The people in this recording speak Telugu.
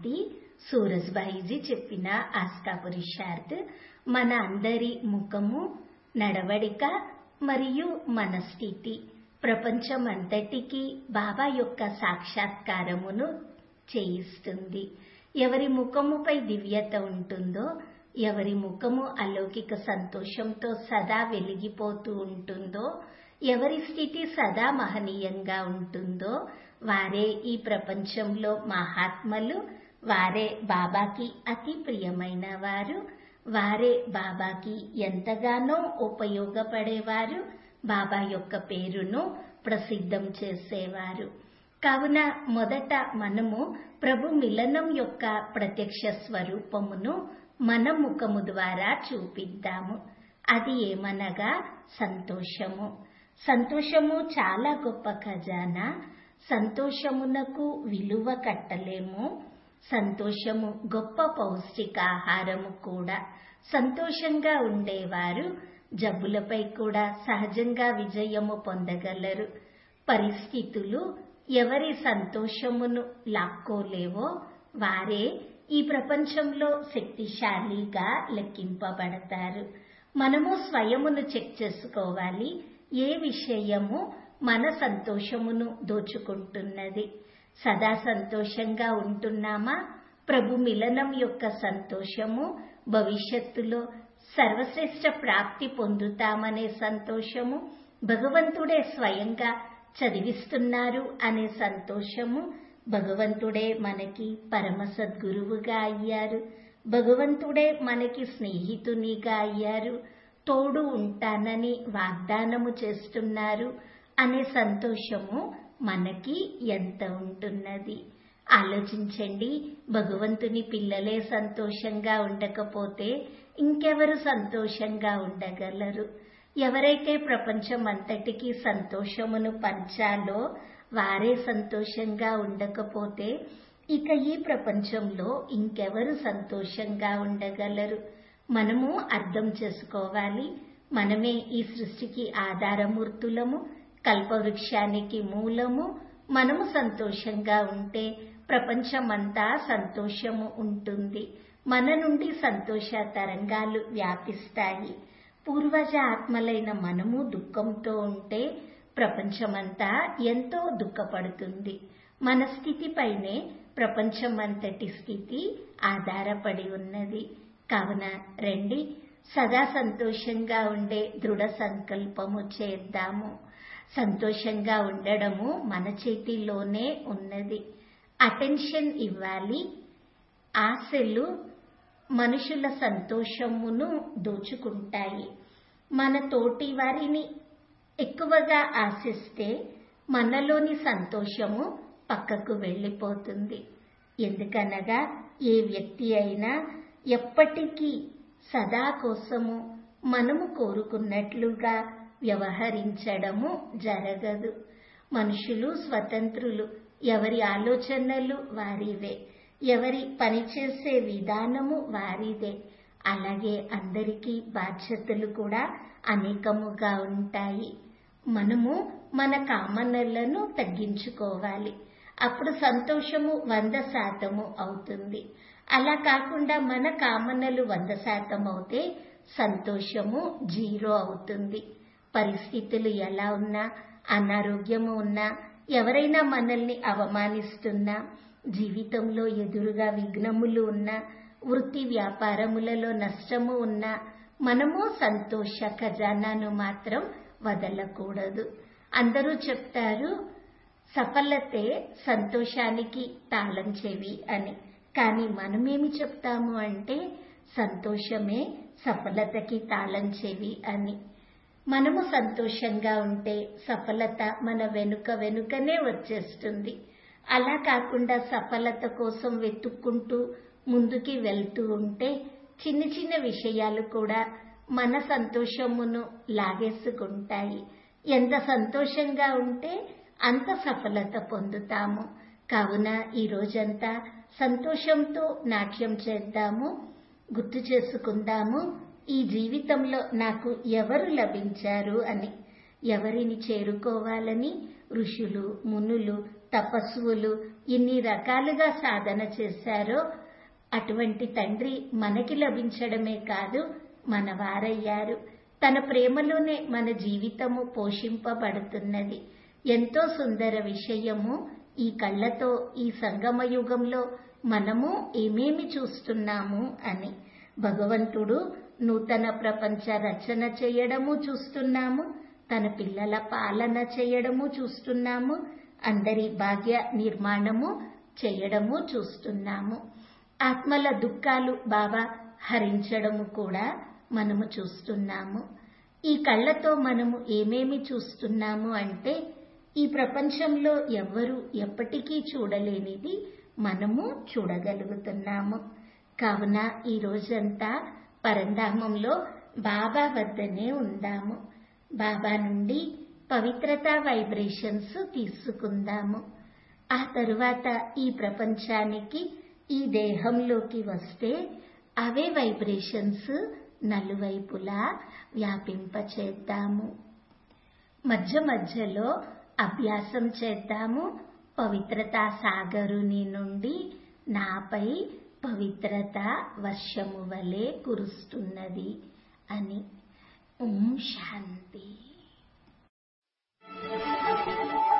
శాంతి సూరజ్బాయిజీ చెప్పిన ఆస్కా పురుషార్థ్ మన అందరి ముఖము నడవడిక మరియు మన స్థితి ప్రపంచమంతటికీ బాబా యొక్క సాక్షాత్కారమును చేయిస్తుంది ఎవరి ముఖముపై దివ్యత ఉంటుందో ఎవరి ముఖము అలౌకిక సంతోషంతో సదా వెలిగిపోతూ ఉంటుందో ఎవరి స్థితి సదా మహనీయంగా ఉంటుందో వారే ఈ ప్రపంచంలో మహాత్మలు వారే బాబాకి అతి ప్రియమైన వారు వారే బాబాకి ఎంతగానో ఉపయోగపడేవారు బాబా యొక్క పేరును ప్రసిద్ధం చేసేవారు కావున మొదట మనము ప్రభు మిలనం యొక్క ప్రత్యక్ష స్వరూపమును మన ముఖము ద్వారా చూపిద్దాము అది ఏమనగా సంతోషము సంతోషము చాలా గొప్ప ఖజానా సంతోషమునకు విలువ కట్టలేము సంతోషము గొప్ప పౌష్టికాహారము కూడా సంతోషంగా ఉండేవారు జబ్బులపై కూడా సహజంగా విజయము పొందగలరు పరిస్థితులు ఎవరి సంతోషమును లాక్కోలేవో వారే ఈ ప్రపంచంలో శక్తిశాలిగా లెక్కింపబడతారు మనము స్వయమును చెక్ చేసుకోవాలి ఏ విషయము మన సంతోషమును దోచుకుంటున్నది సదా సంతోషంగా ఉంటున్నామా ప్రభు మిలనం యొక్క సంతోషము భవిష్యత్తులో సర్వశ్రేష్ట ప్రాప్తి పొందుతామనే సంతోషము భగవంతుడే స్వయంగా చదివిస్తున్నారు అనే సంతోషము భగవంతుడే మనకి పరమ సద్గురువుగా అయ్యారు భగవంతుడే మనకి స్నేహితునిగా అయ్యారు తోడు ఉంటానని వాగ్దానము చేస్తున్నారు అనే సంతోషము మనకి ఎంత ఉంటున్నది ఆలోచించండి భగవంతుని పిల్లలే సంతోషంగా ఉండకపోతే ఇంకెవరు సంతోషంగా ఉండగలరు ఎవరైతే ప్రపంచం అంతటికీ సంతోషమును పంచాలో వారే సంతోషంగా ఉండకపోతే ఇక ఈ ప్రపంచంలో ఇంకెవరు సంతోషంగా ఉండగలరు మనము అర్థం చేసుకోవాలి మనమే ఈ సృష్టికి ఆధారమూర్తులము కల్పవృక్షానికి మూలము మనము సంతోషంగా ఉంటే ప్రపంచమంతా సంతోషము ఉంటుంది మన నుండి సంతోష తరంగాలు వ్యాపిస్తాయి పూర్వజ ఆత్మలైన మనము దుఃఖంతో ఉంటే ప్రపంచమంతా ఎంతో దుఃఖపడుతుంది మన స్థితిపైనే ప్రపంచమంతటి స్థితి ఆధారపడి ఉన్నది కావున రండి సదా సంతోషంగా ఉండే దృఢ సంకల్పము చేద్దాము సంతోషంగా ఉండడము మన చేతిలోనే ఉన్నది అటెన్షన్ ఇవ్వాలి ఆశలు మనుషుల సంతోషమును దోచుకుంటాయి మన తోటి వారిని ఎక్కువగా ఆశిస్తే మనలోని సంతోషము పక్కకు వెళ్ళిపోతుంది ఎందుకనగా ఏ వ్యక్తి అయినా ఎప్పటికీ సదా కోసము మనము కోరుకున్నట్లుగా వ్యవహరించడము జరగదు మనుషులు స్వతంత్రులు ఎవరి ఆలోచనలు వారివే ఎవరి పనిచేసే విధానము వారిదే అలాగే అందరికీ బాధ్యతలు కూడా అనేకముగా ఉంటాయి మనము మన కామనలను తగ్గించుకోవాలి అప్పుడు సంతోషము వంద శాతము అవుతుంది అలా కాకుండా మన కామనలు వంద శాతం అవుతే సంతోషము జీరో అవుతుంది పరిస్థితులు ఎలా ఉన్నా అనారోగ్యము ఉన్నా ఎవరైనా మనల్ని అవమానిస్తున్నా జీవితంలో ఎదురుగా విఘ్నములు ఉన్నా వృత్తి వ్యాపారములలో నష్టము ఉన్నా మనము సంతోష ఖజానాను మాత్రం వదలకూడదు అందరూ చెప్తారు సఫలతే సంతోషానికి తాళం చెవి అని కానీ మనమేమి చెప్తాము అంటే సంతోషమే సఫలతకి తాళం చెవి అని మనము సంతోషంగా ఉంటే సఫలత మన వెనుక వెనుకనే వచ్చేస్తుంది అలా కాకుండా సఫలత కోసం వెతుక్కుంటూ ముందుకి వెళ్తూ ఉంటే చిన్న చిన్న విషయాలు కూడా మన సంతోషమును లాగేసుకుంటాయి ఎంత సంతోషంగా ఉంటే అంత సఫలత పొందుతాము కావున ఈ రోజంతా సంతోషంతో నాట్యం చేద్దాము గుర్తు చేసుకుందాము ఈ జీవితంలో నాకు ఎవరు లభించారు అని ఎవరిని చేరుకోవాలని ఋషులు మునులు తపస్సులు ఇన్ని రకాలుగా సాధన చేశారో అటువంటి తండ్రి మనకి లభించడమే కాదు మన వారయ్యారు తన ప్రేమలోనే మన జీవితము పోషింపబడుతున్నది ఎంతో సుందర విషయము ఈ కళ్ళతో ఈ సంగమ యుగంలో మనము ఏమేమి చూస్తున్నాము అని భగవంతుడు నూతన ప్రపంచ రచన చేయడము చూస్తున్నాము తన పిల్లల పాలన చేయడము చూస్తున్నాము అందరి భాగ్య నిర్మాణము చేయడము చూస్తున్నాము ఆత్మల దుఃఖాలు బాబా హరించడము కూడా మనము చూస్తున్నాము ఈ కళ్ళతో మనము ఏమేమి చూస్తున్నాము అంటే ఈ ప్రపంచంలో ఎవ్వరూ ఎప్పటికీ చూడలేనిది మనము చూడగలుగుతున్నాము కావున ఈ రోజంతా పరంధామంలో బాబా వద్దనే ఉందాము బాబా నుండి పవిత్రత వైబ్రేషన్స్ తీసుకుందాము ఆ తరువాత ఈ ప్రపంచానికి ఈ దేహంలోకి వస్తే అవే వైబ్రేషన్స్ నలువైపులా వ్యాపింపచేద్దాము మధ్య మధ్యలో అభ్యాసం చేద్దాము పవిత్రతా సాగరుని నుండి నాపై పవిత్రత వర్షము వలె కురుస్తున్నది అని ఓం శాంతి